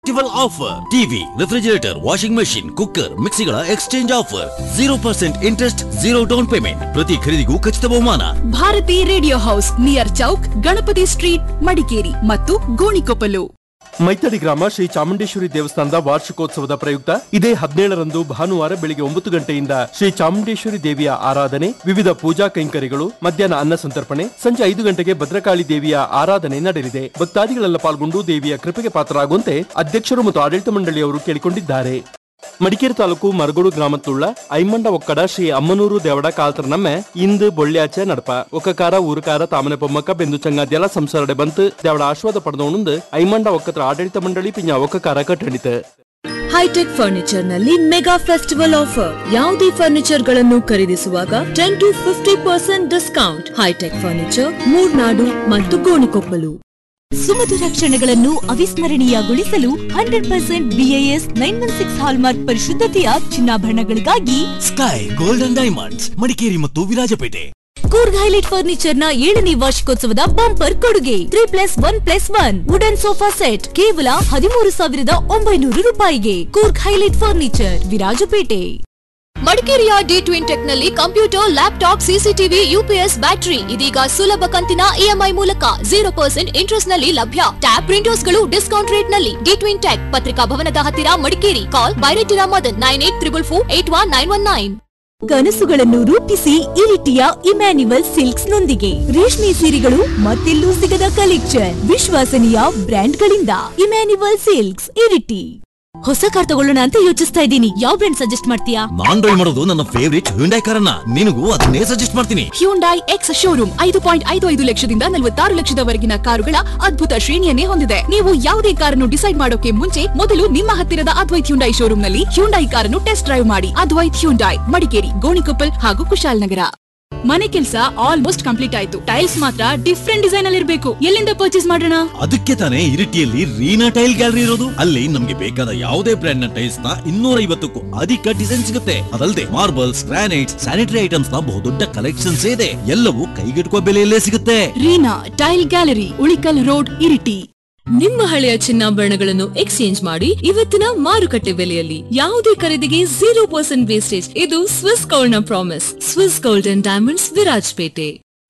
festival offer TV refrigerator washing machine cooker ಮಿಕ್ಸಿಗಳ exchange offer zero percent interest zero down payment ಪ್ರತಿ ಖರೀದಿಗೂ ಖಚಿತ ಬಹುಮಾನ Bharathi radio house near Chowk Ganapati street Madikeri ಮತ್ತು ಗೋಣಿಕೊಪ್ಪಲು ಮೈತಡಿ ಗ್ರಾಮ ಶ್ರೀ ಚಾಮುಂಡೇಶ್ವರಿ ದೇವಸ್ಥಾನದ ವಾರ್ಷಿಕೋತ್ಸವದ ಪ್ರಯುಕ್ತ ಇದೇ ಹದಿನೇಳರಂದು ಭಾನುವಾರ ಬೆಳಿಗ್ಗೆ ಒಂಬತ್ತು ಗಂಟೆಯಿಂದ ಶ್ರೀ ಚಾಮುಂಡೇಶ್ವರಿ ದೇವಿಯ ಆರಾಧನೆ ವಿವಿಧ ಪೂಜಾ ಕೈಂಕರ್ಯಗಳು ಮಧ್ಯಾಹ್ನ ಅನ್ನ ಸಂತರ್ಪಣೆ ಸಂಜೆ ಐದು ಗಂಟೆಗೆ ಭದ್ರಕಾಳಿ ದೇವಿಯ ಆರಾಧನೆ ನಡೆಯಲಿದೆ ಭಕ್ತಾದಿಗಳೆಲ್ಲ ಪಾಲ್ಗೊಂಡು ದೇವಿಯ ಕೃಪೆಗೆ ಪಾತ್ರರಾಗುವಂತೆ ಅಧ್ಯಕ್ಷರು ಮತ್ತು ಆಡಳಿತ ಮಂಡಳಿಯವರು ಕೇಳಿಕೊಂಡಿದ್ದಾರೆ ಮಡಿಕೇರಿ ತಾಲೂಕು ಮರಗೋಡು ಗ್ರಾಮത്തുള്ള ಐಮಂಡ ಒಕ್ಕಡ ಶ್ರೀ ಅಮ್ಮನೂರು ದೇವಡ ಕಾಲ್ತರ್ನಮ್ಮೆ ಇಂದು ಬೊಳ್ಳ್ಯಾಚೆ ನಡಪ ಒಕ್ಕಕಾರ ಊರುಕಾರ ತಾಮನೆ ಪೊಮ್ಮಕ್ಕ ಬೆಂದು ಚಂಗಾದ್ಯಲ ಸಂಸಾರಡೆ ಬಂತು ದೇವಡ ಆಶ್ವಾದ ಪಡೆದವನುಂದು ಐಮಂಡ ಒಕ್ಕತ್ರ ಆಡಳಿತ ಮಂಡಳಿ ಪಿಂಜ ಒಕ್ಕಕಾರ ಕಟ್ಟಣಿತು ಹೈಟೆಕ್ ಫರ್ನಿಚರ್ ನಲ್ಲಿ ಮೆಗಾ ಫೆಸ್ಟಿವಲ್ ಆಫರ್ ಯಾವುದೇ ಫರ್ನಿಚರ್ ಗಳನ್ನು ಖರೀದಿಸುವಾಗ ten to fifty percent discount hi-tech furniture Murnad ಮತ್ತು ಗೋಣಿಕೊಪ್ಪಲು ಸುಮಧುರ ಕ್ಷಣಗಳನ್ನು ಅವಿಸ್ಮರಣೀಯಗೊಳಿಸಲು hundred percent BIS nine one six hallmark ಪರಿಶುದ್ಧತೆಯ ಚಿನ್ನಾಭರಣಗಳಿಗಾಗಿ ಸ್ಕೈ ಗೋಲ್ಡನ್ ಡೈಮಂಡ್ಸ್ ಮಡಿಕೇರಿ ಮತ್ತು ವಿರಾಜಪೇಟೆ ಕೂರ್ಗ್ ಹೈಲೈಟ್ ಫರ್ನಿಚರ್ ನ ಏಳನೇ ವಾರ್ಷಿಕೋತ್ಸವದ ಬಂಪರ್ ಕೊಡುಗೆ three plus one plus one wooden sofa set ಕೇವಲ ಹದಿಮೂರು ಸಾವಿರದ ಒಂಬೈನೂರು ರೂಪಾಯಿಗೆ ಕೂರ್ಗ್ ಹೈಲೈಟ್ ಫರ್ನಿಚರ್ ವಿರಾಜಪೇಟೆ ಮಡಿಕೇರಿಯ ಡಿ ಟ್ವಿನ್ ಟೆಕ್ ನಲ್ಲಿ computer laptop CCTV UPS battery ಇದೀಗ ಸುಲಭ ಕಂತಿನ ಇಎಂಐ ಮೂಲಕ ಜೀರೋ ಪರ್ಸೆಂಟ್ ಇಂಟ್ರೆಸ್ಟ್ ನಲ್ಲಿ ಲಭ್ಯ ಟ್ಯಾಬ್ ಪ್ರಿಂಟರ್ಸ್ ಗಳು ಡಿಸ್ಕೌಂಟ್ ರೇಟ್ ನಲ್ಲಿ ಡಿ ಟ್ವಿನ್ ಟೆಕ್ ಪತ್ರಿಕಾ ಭವನದ ಹತ್ತಿರ ಮಡಿಕೇರಿ ಕಾಲ್ ಬೈರೇಟಿರಾ Madan nine eight triple four eight one nine one nine ಕನಸುಗಳನ್ನು ರೂಪಿಸಿ ಇರಿಟಿಯ ಇಮ್ಯಾನ್ಯುವಲ್ ಸಿಲ್ಕ್ಸ್ ನೊಂದಿಗೆ ರೇಷ್ಮೆ ಸೀರೆಗಳು ಮತ್ತೆಲ್ಲೂ ಸಿಗದ ಕಲೆಕ್ಷನ್ ವಿಶ್ವಾಸನೀಯ ಬ್ರ್ಯಾಂಡ್ಗಳಿಂದ ಇಮ್ಯಾನ್ಯುವಲ್ ಸಿಲ್ಕ್ಸ್ ಇರಿಟಿ ಹೊಸ ಕಾರ್ ತಗೊಳ್ಳೋಣ ಅಂತ ಯೋಚಿಸ್ತಾ ಇದ್ದೀನಿ ಯಾವ ಬ್ರ್ಯಾಂಡ್ ಸಜೆಸ್ಟ್ ಮಾಡ್ತೀಯಾ ನಾನ್ ಡ್ರೈವ್ ಮಾಡೋದು ನನ್ನ ಫೇವರಿಟ್ ಹ್ಯುಂಡೈ ಕಾರನ್ನ ನಿನಗೂ ಅದನ್ನೇ ಸಜೆಸ್ಟ್ ಮಾಡ್ತೀನಿ ಹ್ಯುಂಡೈ ಎಕ್ಸ್ ಶೋರೂಮ್ ಐದು ಪಾಯಿಂಟ್ ಐದು ಐದು ಲಕ್ಷದಿಂದ ನಲವತ್ತಾರು ಲಕ್ಷದವರೆಗಿನ ಕಾರುಗಳ ಅದ್ಭುತ ಶ್ರೇಣಿಯನ್ನೇ ಹೊಂದಿದೆ ನೀವು ಯಾವುದೇ ಕಾರನ್ನು ಡಿಸೈಡ್ ಮಾಡೋಕೆ ಮುಂಚೆ ಮೊದಲು ನಿಮ್ಮ ಹತ್ತಿರದ ಅದ್ವೈತ್ ಹ್ಯುಂಡೈ ಶೋರೂಮ್ ನಲ್ಲಿ ಹ್ಯುಂಡೈ ಕಾರನ್ನು ಟೆಸ್ಟ್ ಡ್ರೈವ್ ಮಾಡಿ ಅದ್ವೈತ್ ಹ್ಯುಂಡೈ ಮಡಿಕೇರಿ ಗೋಣಿಕೊಪ್ಪಲ್ ಹಾಗೂ ಕುಶಾಲನಗರ ಮನೆ ಕೆಲಸ ಆಲ್ಮೋಸ್ಟ್ ಕಂಪ್ಲೀಟ್ ಆಯ್ತು ಟೈಲ್ಸ್ ಮಾತ್ರ ಡಿಫ್ರೆಂಟ್ ಡಿಸೈನ್ ಅಲ್ಲಿ ಇರಬೇಕು ಎಲ್ಲಿಂದ ಪರ್ಚೇಸ್ ಮಾಡೋಣ ಅದಕ್ಕೆ ತಾನೇ ಇರಿಟಿಯಲ್ಲಿ ರೀನಾ ಟೈಲ್ ಗ್ಯಾಲರಿ ಇರೋದು ಅಲ್ಲಿ ನಮ್ಗೆ ಬೇಕಾದ ಯಾವುದೇ ಬ್ರ್ಯಾಂಡ್ ನ ಟೈಲ್ಸ್ ನ ಇನ್ನೂರ ಐವತ್ತಕ್ಕೂ ಅಧಿಕ ಡಿಸೈನ್ ಸಿಗುತ್ತೆ ಅದಲ್ಲದೆ ಮಾರ್ಬಲ್ಸ್ ಗ್ರಾನೈಟ್ಸ್ ಸ್ಯಾನಿಟರಿ ಐಟಮ್ಸ್ ನ ಬಹುದೊಡ್ಡ ಕಲೆಕ್ಷನ್ಸ್ ಇದೆ ಎಲ್ಲವೂ ಕೈಗೆಟುಕುವ ಬೆಲೆಯಲ್ಲೇ ಸಿಗುತ್ತೆ Reena tile gallery Ulikal road Iritty ನಿಮ್ಮ ಹಳೆಯ ಚಿನ್ನಾಭರಣಗಳನ್ನು ಎಕ್ಸ್ಚೇಂಜ್ ಮಾಡಿ ಇವತ್ತಿನ ಮಾರುಕಟ್ಟೆ ಬೆಲೆಯಲ್ಲಿ ಯಾವುದೇ ಖರೀದಿಗೆ ಜೀರೋ ಪರ್ಸೆಂಟ್ ವೇಸ್ಟೇಜ್ ಇದು ಸ್ವಿಸ್ ಗೋಲ್ಡ್ ನ promise Swiss gold and diamonds Virajpet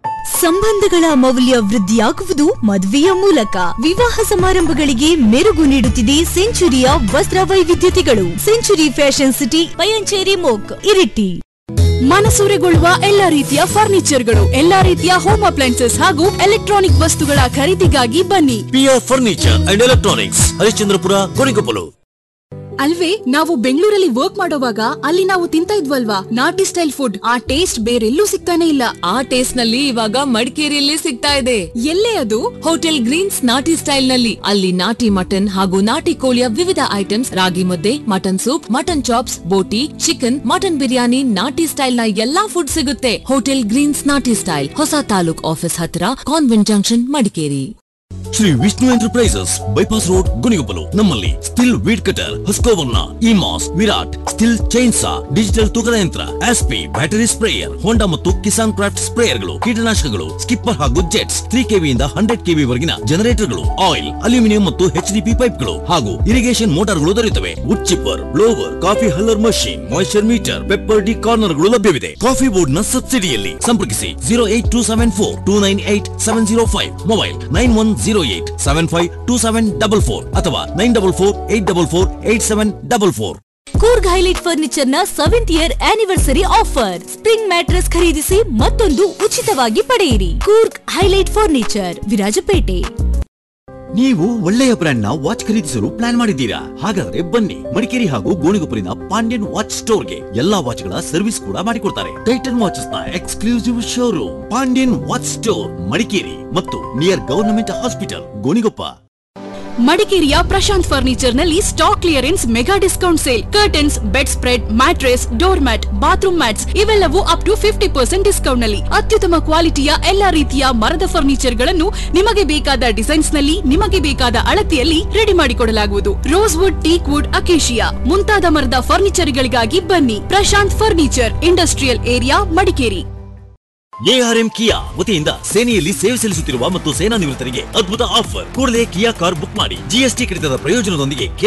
ಸಂಬಂಧಗಳ ಮೌಲ್ಯ ವೃದ್ಧಿಯಾಗುವುದು ಮದುವೆಯ ಮೂಲಕ ವಿವಾಹ ಸಮಾರಂಭಗಳಿಗೆ ಮೆರುಗು ನೀಡುತ್ತಿದೆ ಸೆಂಚುರಿಯ ವಸ್ತ್ರ ವೈವಿಧ್ಯತೆಗಳು ಸೆಂಚುರಿ ಫ್ಯಾಷನ್ ಸಿಟಿ ಪಯಂಚೇರಿ ಮೋಕ್ ಇರಿಟಿ ಮನಸೂರೆಗೊಳ್ಳುವ ಎಲ್ಲಾ ರೀತಿಯ ಫರ್ನಿಚರ್ಗಳು ಎಲ್ಲಾ ರೀತಿಯ ಹೋಮ್ ಅಪ್ಲೈನ್ಸಸ್ ಹಾಗೂ ಎಲೆಕ್ಟ್ರಾನಿಕ್ ವಸ್ತುಗಳ ಖರೀದಿಗಾಗಿ ಬನ್ನಿ PR furniture and electronics Harishchandrapura Korigoppal ಅಲ್ವೇ ನಾವು ಬೆಂಗಳೂರಲ್ಲಿ ವರ್ಕ್ ಮಾಡೋವಾಗ ಅಲ್ಲಿ ನಾವು ತಿಂತ ಇದ್ವಲ್ವಾ ನಾಟಿ ಸ್ಟೈಲ್ ಫುಡ್ ಆ ಟೇಸ್ಟ್ ಬೇರೆಲ್ಲೂ ಸಿಗ್ತಾನೆ ಇಲ್ಲ ಆ ಟೇಸ್ಟ್ ನಲ್ಲಿ ಇವಾಗ ಮಡಿಕೇರಿಯಲ್ಲಿ ಸಿಗ್ತಾ ಇದೆ ಎಲ್ಲೇ ಅದು ಹೋಟೆಲ್ ಗ್ರೀನ್ಸ್ ನಾಟಿ ಸ್ಟೈಲ್ ನಲ್ಲಿ ಅಲ್ಲಿ ನಾಟಿ ಮಟನ್ ಹಾಗೂ ನಾಟಿ ಕೋಳಿಯ ವಿವಿಧ ಐಟಮ್ಸ್ ರಾಗಿ ಮುದ್ದೆ ಮಟನ್ ಸೂಪ್ ಮಟನ್ ಚಾಪ್ಸ್ ಬೋಟಿ ಚಿಕನ್ ಮಟನ್ ಬಿರಿಯಾನಿ ನಾಟಿ ಸ್ಟೈಲ್ ನ ಎಲ್ಲಾ ಫುಡ್ ಸಿಗುತ್ತೆ ಹೋಟೆಲ್ ಗ್ರೀನ್ಸ್ ನಾಟಿ ಸ್ಟೈಲ್ ಹೊಸ ತಾಲೂಕ್ ಆಫೀಸ್ ಹತ್ತಿರ convent junction Madikeri Shri Vishnu enterprises bypass road Gonikoppal ನಮ್ಮಲ್ಲಿ ಸ್ಟಿಲ್ ವೀಡ್ ಕಟರ್ ಹಸ್ಕೋವರ್ನ ಇಮಾಸ್ ವಿರಾಟ್ ಸ್ಟಿಲ್ ಚೈನ್ಸಾ ಡಿಜಿಟಲ್ ತೂಕದ ಯಂತ್ರ ಆಸ್ಪಿ ಬ್ಯಾಟರಿ ಸ್ಪ್ರೇಯರ್ ಹೋಂಡಾ ಮತ್ತು ಕಿಸಾನ್ ಕ್ರಾಫ್ಟ್ ಸ್ಪ್ರೇಯರ್ಗಳು ಕೀಟನಾಶಕಗಳು ಸ್ಕಿಪ್ಪರ್ ಹಾಗೂ ಜೆಟ್ಸ್ ತ್ರೀ ಕೆವಿಯಿಂದ ಹಂಡ್ರೆಡ್ ಕೆವಿ ವರೆಗಿನ ಜನರೇಟರ್ಗಳು ಆಯಿಲ್ ಅಲ್ಯೂಮಿನಿಯಂ ಮತ್ತು ಎಚ್ ಡಿ ಪಿ ಪೈಪ್ಗಳು ಹಾಗೂ ಇರಿಗೇಷನ್ ಮೋಟಾರ್ಗಳು ದೊರೆಯುತ್ತವೆ wood chipper blower coffee huller machine moisture meter pepper ಡಿ ಕಾರ್ನರ್ಗಳು ಲಭ್ಯವಿದೆ ಕಾಫಿ ಬೋರ್ಡ್ ನ ಸಬ್ಸಿಡಿಯಲ್ಲಿ ಸಂಪರ್ಕಿಸಿ zero eight two seven four two nine eight seven zero five mobile nine one zero eight seven five two seven double four ಅಥವಾ nine double four eight double four eight seven double four Coorg highlight furniture ನ seventh year anniversary offer spring mattress ಖರೀದಿಸಿ ಮತ್ತೊಂದು ಉಚಿತವಾಗಿ ಪಡೆಯಿರಿ Coorg highlight furniture Virajpet ನೀವು ಒಳ್ಳೆಯ brand ನ watch ಖರೀದಿಸಲು ಪ್ಲಾನ್ ಮಾಡಿದ್ದೀರಾ ಹಾಗಾದ್ರೆ ಬನ್ನಿ ಮಡಿಕೇರಿ ಹಾಗೂ ಗೋಣಿಗೊಪ್ಪಲಿನ ಪಾಂಡ್ಯನ್ ವಾಚ್ ಸ್ಟೋರ್ಗೆ ಎಲ್ಲಾ ವಾಚ್ಗಳ ಸರ್ವಿಸ್ ಕೂಡ ಮಾಡಿಕೊಡ್ತಾರೆ ಟೈಟನ್ ವಾಚಸ್ ನ exclusive showroom Pandyan watch store Madikeri ಮತ್ತು ನಿಯರ್ ಗವರ್ನಮೆಂಟ್ ಹಾಸ್ಪಿಟಲ್ ಗೋಣಿಗೊಪ್ಪ ಮಡಿಕೇರಿಯ ಪ್ರಶಾಂತ್ ಫರ್ನಿಚರ್ ನಲ್ಲಿ stock clearance mega discount sale curtains bed spread mattress door mat bathroom mats ಇವೆಲ್ಲವೂ up to fifty percent discount ನಲ್ಲಿ ಅತ್ಯುತ್ತಮ ಕ್ವಾಲಿಟಿಯ ಎಲ್ಲಾ ರೀತಿಯ ಮರದ ಫರ್ನಿಚರ್ ಗಳನ್ನು ನಿಮಗೆ ಬೇಕಾದ ಡಿಸೈನ್ಸ್ ನಲ್ಲಿ ನಿಮಗೆ ಬೇಕಾದ ಅಳತೆಯಲ್ಲಿ ರೆಡಿ ಮಾಡಿಕೊಡಲಾಗುವುದು rose wood teak wood acacia ಮುಂತಾದ ಮರದ ಫರ್ನಿಚರ್ ಗಳಿಗಾಗಿ ಬನ್ನಿ Prashant furniture industrial area Madikeri ARM Kia ವತಿಯಿಂದ ಸೇನೆಯಲ್ಲಿ ಸೇವೆ ಸಲ್ಲಿಸುತ್ತಿರುವ ಮತ್ತು ಸೇನಾ ನಿವೃತ್ತರಿಗೆ ಅದ್ಭುತ ಆಫರ್ ಕೂಡಲೇ ಕಿಯಾ ಕಾರ್ ಬುಕ್ ಮಾಡಿ ಜಿಎಸ್ಟಿ ಕಡಿತದ ಪ್ರಯೋಜನದೊಂದಿಗೆ